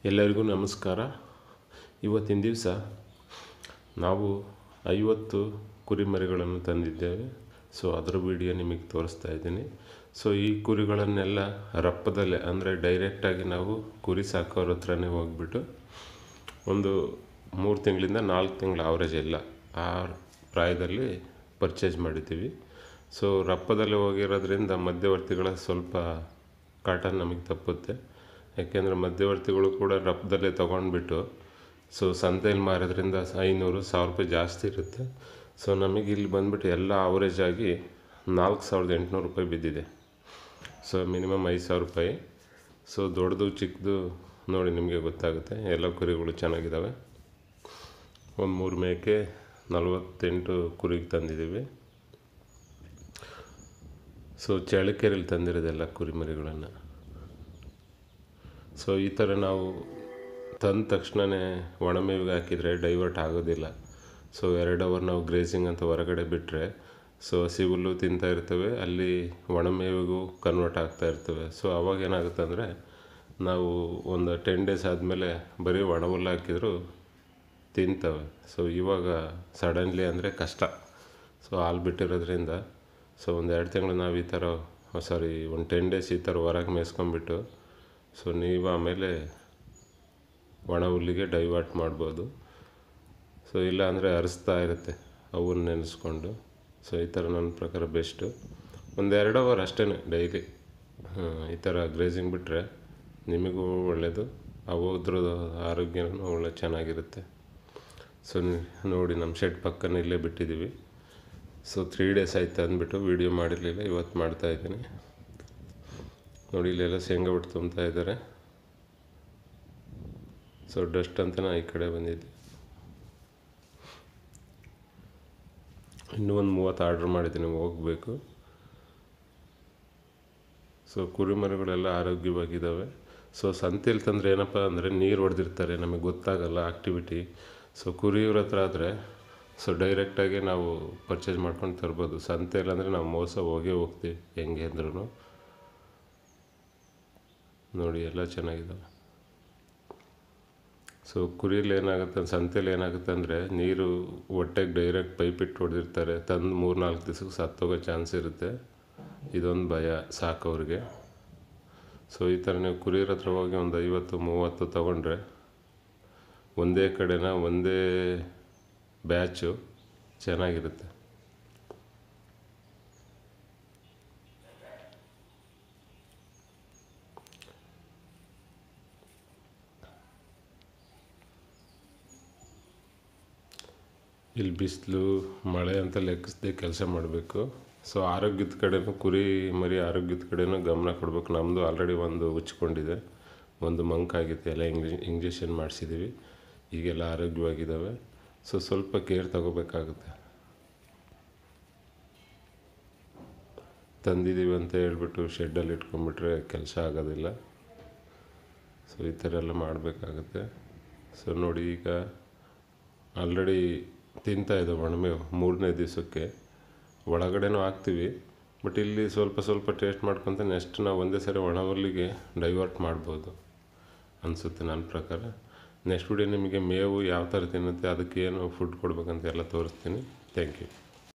ಎಲ್ಲರಿಗೂ ನಮಸ್ಕಾರ ಇವತ್ತಿನ ದಿವಸ ನಾವು ಐವತ್ತು ಕುರಿಮರಿಗಳನ್ನು ತಂದಿದ್ದೇವೆ ಸೊ ಅದರ ವಿಡಿಯೋ ನಿಮಗೆ ತೋರಿಸ್ತಾ ಇದ್ದೀನಿ ಸೊ ಈ ಕುರಿಗಳನ್ನೆಲ್ಲ ರಪ್ಪದಲ್ಲೇ ಅಂದರೆ ಡೈರೆಕ್ಟಾಗಿ ನಾವು ಕುರಿ ಸಾಕೋರ ಹತ್ರನೇ ಹೋಗ್ಬಿಟ್ಟು ಒಂದು ಮೂರು ತಿಂಗಳಿಂದ ನಾಲ್ಕು ತಿಂಗಳ ಆವ್ರೇಜ್ ಎಲ್ಲ ಆ ಪ್ರಾಯದಲ್ಲಿ ಪರ್ಚೇಸ್ ಮಾಡಿದ್ದೀವಿ ಸೊ ರಪ್ಪದಲ್ಲಿ ಹೋಗಿರೋದ್ರಿಂದ ಮಧ್ಯವರ್ತಿಗಳ ಸ್ವಲ್ಪ ಕಾಟ ನಮಗೆ ತಪ್ಪುತ್ತೆ ಯಾಕೆಂದರೆ ಮಧ್ಯವರ್ತಿಗಳು ಕೂಡ ರಪ್ಪದಲ್ಲೇ ತೊಗೊಂಡ್ಬಿಟ್ಟು ಸೊ ಸಂತೆಯಲ್ಲಿ ಮಾರೋದ್ರಿಂದ ಐನೂರು ಸಾವಿರ ರೂಪಾಯಿ ಜಾಸ್ತಿ ಇರುತ್ತೆ ಸೊ ನಮಗೆ ಇಲ್ಲಿ ಬಂದುಬಿಟ್ಟು ಎಲ್ಲ ಅವರೇಜ್ ಆಗಿ ನಾಲ್ಕು ಸಾವಿರದ ಎಂಟುನೂರು ರೂಪಾಯಿ ಬಿದ್ದಿದೆ ಸೊ ಮಿನಿಮಮ್ ಐದು ಸಾವಿರ ರೂಪಾಯಿ ಸೊ ದೊಡ್ಡದು ಚಿಕ್ಕದು ನೋಡಿ ನಿಮಗೆ ಗೊತ್ತಾಗುತ್ತೆ ಎಲ್ಲ ಕುರಿಗಳು ಚೆನ್ನಾಗಿದ್ದಾವೆ ಒಂದು ಮೂರು ಮೇಕೆ ನಲವತ್ತೆಂಟು ಕುರಿಗೆ ತಂದಿದ್ದೀವಿ ಸೊ ಚಳ್ಳಕೆರೆಯಲ್ಲಿ ತಂದಿರೋದೆಲ್ಲ ಕುರಿಮರಿಗಳನ್ನು ಸೊ ಈ ಥರ ನಾವು ತಂದ ತಕ್ಷಣವೇ ಒಣಮೇವಿಗೆ ಹಾಕಿದರೆ ಡೈವರ್ಟ್ ಆಗೋದಿಲ್ಲ ಸೊ ಎರಡು ಅವರ್ ನಾವು ಗ್ರೇಸಿಂಗ್ ಅಂತ ಹೊರಗಡೆ ಬಿಟ್ಟರೆ ಸೊ ಹಸಿ ಹುಲ್ಲು ತಿಂತಾ ಇರ್ತವೆ ಅಲ್ಲಿ ಒಣಮೇವಿಗೂ ಕನ್ವರ್ಟ್ ಆಗ್ತಾ ಇರ್ತವೆ ಸೊ ಅವಾಗ ಏನಾಗುತ್ತೆ ಅಂದರೆ ನಾವು ಒಂದು ಟೆನ್ ಡೇಸ್ ಆದಮೇಲೆ ಬರೀ ಒಣ ಹುಲ್ಲು ಹಾಕಿದರೂ ತಿಂತವೆ ಸೊ ಇವಾಗ ಸಡನ್ಲಿ ಅಂದರೆ ಕಷ್ಟ ಸೊ ಹಾಲು ಬಿಟ್ಟಿರೋದ್ರಿಂದ ಸೊ ಒಂದು ಎರಡು ತಿಂಗಳು ನಾವು ಈ ಥರ ಸಾರಿ ಒಂದು ಟೆನ್ ಡೇಸ್ ಈ ಥರ ಹೊರಗೆ ಮೇಯ್ಸ್ಕೊಂಬಿಟ್ಟು ಸೊ ನೀವು ಆಮೇಲೆ ಒಣ ಹುಲ್ಲಿಗೆ ಡೈವರ್ಟ್ ಮಾಡ್ಬೋದು ಸೊ ಇಲ್ಲ ಅಂದರೆ ಅರಿಸ್ತಾ ಇರುತ್ತೆ ಅವನ್ನ ನೆನೆಸ್ಕೊಂಡು ಸೊ ಈ ಥರ ನನ್ನ ಪ್ರಕಾರ ಬೆಸ್ಟು ಒಂದು ಎರಡು ಅವರ್ ಅಷ್ಟೇ ಡೈಲಿ ಈ ಥರ ಗ್ರೇಸಿಂಗ್ ಬಿಟ್ಟರೆ ನಿಮಗೂ ಒಳ್ಳೆಯದು ಅವುದ್ರದ್ದು ಆರೋಗ್ಯನೂ ಒಳ್ಳೆ ಚೆನ್ನಾಗಿರುತ್ತೆ ಸೊ ನೋಡಿ ನಮ್ಮ ಶೆಡ್ ಪಕ್ಕನೇ ಇಲ್ಲೇ ಬಿಟ್ಟಿದ್ದೀವಿ ಸೊ ತ್ರೀ ಡೇಸ್ ಆಯ್ತು ಅಂದ್ಬಿಟ್ಟು ವೀಡಿಯೋ ಮಾಡಿರಲಿಲ್ಲ ಇವತ್ತು ಮಾಡ್ತಾಯಿದ್ದೀನಿ ನೋಡಿ ಇಲ್ಲೆಲ್ಲ ಶೇಂಗಾ ಬಿಟ್ಟು ತುಂಬ್ತಾ ಇದ್ದಾರೆ ಸೊ ಡಸ್ಟ್ ಅಂತ ನಾ ಈ ಕಡೆ ಬಂದಿದ್ದೆ ಇನ್ನೂ ಒಂದು ಮೂವತ್ತು ಆರ್ಡ್ರ್ ಮಾಡಿದ್ದೀನಿ ಹೋಗಬೇಕು ಸೊ ಕುರಿಮರಿಗಳೆಲ್ಲ ಆರೋಗ್ಯವಾಗಿದ್ದಾವೆ ಸೊ ಸಂತೆಯಲ್ಲಿ ತಂದರೆ ಏನಪ್ಪ ಅಂದರೆ ನೀರು ಹೊಡೆದಿರ್ತಾರೆ ನಮಗೆ ಗೊತ್ತಾಗಲ್ಲ ಆಕ್ಟಿವಿಟಿ ಸೊ ಕುರಿಯವ್ರ ಹತ್ರ ಆದರೆ ಸೊ ಡೈರೆಕ್ಟಾಗಿ ನಾವು ಪರ್ಚೇಸ್ ಮಾಡ್ಕೊಂಡು ತರ್ಬೋದು ಸಂತೆಯಲ್ಲಿ ಅಂದರೆ ನಾವು ಮೋಸ ಹೋಗೇ ಹೋಗ್ತೀವಿ ಹೆಂಗೆ ಅಂದ್ರೂ ನೋಡಿ ಎಲ್ಲ ಚೆನ್ನಾಗಿದ್ದಾವೆ ಸೊ ಕುರಿಯಲ್ಲಿ ಏನಾಗುತ್ತೆ ಸಂತೆಯಲ್ಲಿ ಏನಾಗುತ್ತೆ ಅಂದರೆ ನೀರು ಹೊಟ್ಟೆಗೆ ಡೈರೆಕ್ಟ್ ಪೈಪ್ ಇಟ್ಟು ಹೊಡೆದಿರ್ತಾರೆ ತಂದು ಮೂರು ನಾಲ್ಕು ದಿವ್ಸಕ್ಕೆ ಸತ್ತೋಗೋ ಚಾನ್ಸ್ ಇರುತ್ತೆ ಇದೊಂದು ಭಯ ಸಾಕೋರಿಗೆ ಸೊ ಈ ಥರ ನೀವು ಕುರಿಯರ ಹತ್ರ ಹೋಗಿ ಒಂದು ಐವತ್ತು ಮೂವತ್ತು ತೊಗೊಂಡ್ರೆ ಒಂದೇ ಕಡೆನ ಒಂದೇ ಬ್ಯಾಚು ಚೆನ್ನಾಗಿರುತ್ತೆ ಇಲ್ಲಿ ಬಿಸಿಲು ಮಳೆ ಅಂತ ಲೆಕ್ಕಿಸದೆ ಕೆಲಸ ಮಾಡಬೇಕು ಸೊ ಆರೋಗ್ಯದ ಕಡೆನೂ ಕುರಿ ಮರಿ ಆರೋಗ್ಯದ ಕಡೆನೂ ಗಮನ ಕೊಡಬೇಕು ನಮ್ಮದು ಆಲ್ರೆಡಿ ಒಂದು ಉಚ್ಕೊಂಡಿದೆ ಒಂದು ಮಂಕಾಗಿತ್ತು ಎಲ್ಲ ಇಂಗ್ಲಿ ಇಂಜೆಕ್ಷನ್ ಮಾಡಿಸಿದ್ದೀವಿ ಈಗೆಲ್ಲ ಆರೋಗ್ಯವಾಗಿದ್ದಾವೆ ಸೊ ಸ್ವಲ್ಪ ಕೇರ್ ತಗೋಬೇಕಾಗುತ್ತೆ ತಂದಿದ್ದೀವಿ ಅಂತ ಹೇಳ್ಬಿಟ್ಟು ಶೆಡ್ಡಲ್ಲಿ ಇಟ್ಕೊಂಡ್ಬಿಟ್ರೆ ಕೆಲಸ ಆಗೋದಿಲ್ಲ ಸೊ ಈ ಥರ ಎಲ್ಲ ಮಾಡಬೇಕಾಗುತ್ತೆ ಸೊ ನೋಡಿ ಈಗ ಆಲ್ರೆಡಿ ತಿಂತಾ ಇದೆ ಒಣಮೇವು ಮೂರನೇ ದಿವಸಕ್ಕೆ ಒಳಗಡೆನೂ ಹಾಕ್ತೀವಿ ಬಟ್ ಇಲ್ಲಿ ಸ್ವಲ್ಪ ಸ್ವಲ್ಪ ಟೇಸ್ಟ್ ಮಾಡ್ಕೊತ ನೆಕ್ಸ್ಟ್ ನಾವು ಒಂದೇ ಸರಿ ಒಣ ಹುಲ್ಲಿಗೆ ಡೈವರ್ಟ್ ಮಾಡ್ಬೋದು ಅನಿಸುತ್ತೆ ನನ್ನ ಪ್ರಕಾರ ನೆಕ್ಸ್ಟ್ ವಿಡಿಯೋ ನಿಮಗೆ ಮೇವು ಯಾವ ಥರ ತಿನ್ನುತ್ತೆ ಅದಕ್ಕೆ ಏನು ಫುಡ್ ಕೊಡ್ಬೇಕಂತ ಎಲ್ಲ ತೋರಿಸ್ತೀನಿ ಥ್ಯಾಂಕ್ ಯು